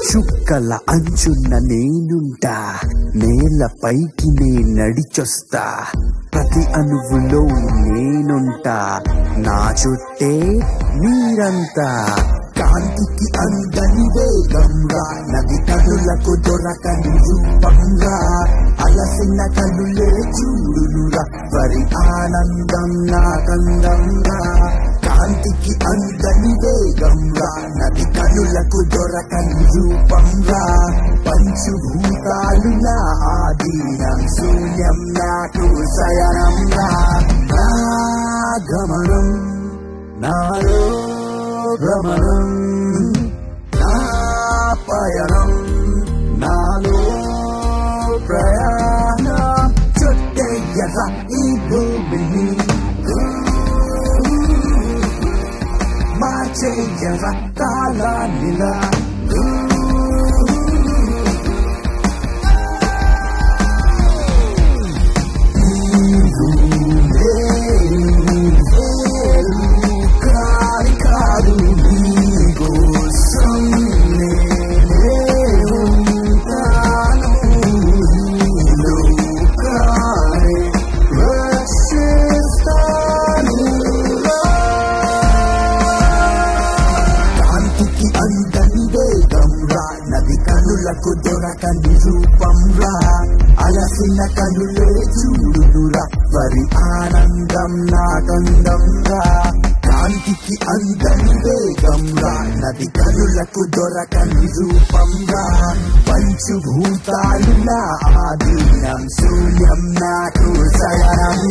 చుక్కల అంచున్న నేనుంటా నేలపైకి నే నడిచొస్తా ప్రతి అణువులో నేనుంటా నా చుట్టే మీరంతా కాంతికి అందని వేగంగా నది కనులకు దొరకని రూపంగా అలసిన కనులే చూడునురా వరి ఆనందం నాకందంగా కాంతికి అందని వేగంగా నది కనులకు దొరకని రూపంగా పంచుభూతాలు నా ఆధీనం శూన్యం నాకు శయనంగా నా గమనం నాలో భ్రమణం నా పయనం నాలో ప్రయాణం చుట్టయ్యగా ఈ భూమిని మార్చేయగా కాలాన్నిలా కాని కాదు నీకోసం నేనే ఉంటాను లోకాన్ని రక్షిస్తాను కాంతికి అందని వేగం రా నది కనులకు దొరకని రూపం రా అలసిన కనులే చూడురా వరి ఆనందం నాకందం రా కాంతికి అందని వేగం రా నది కనులకు దొరకని రూపం రా పంచుభూతాలు నా ఆధీనం శూన్యం నాకు శయనం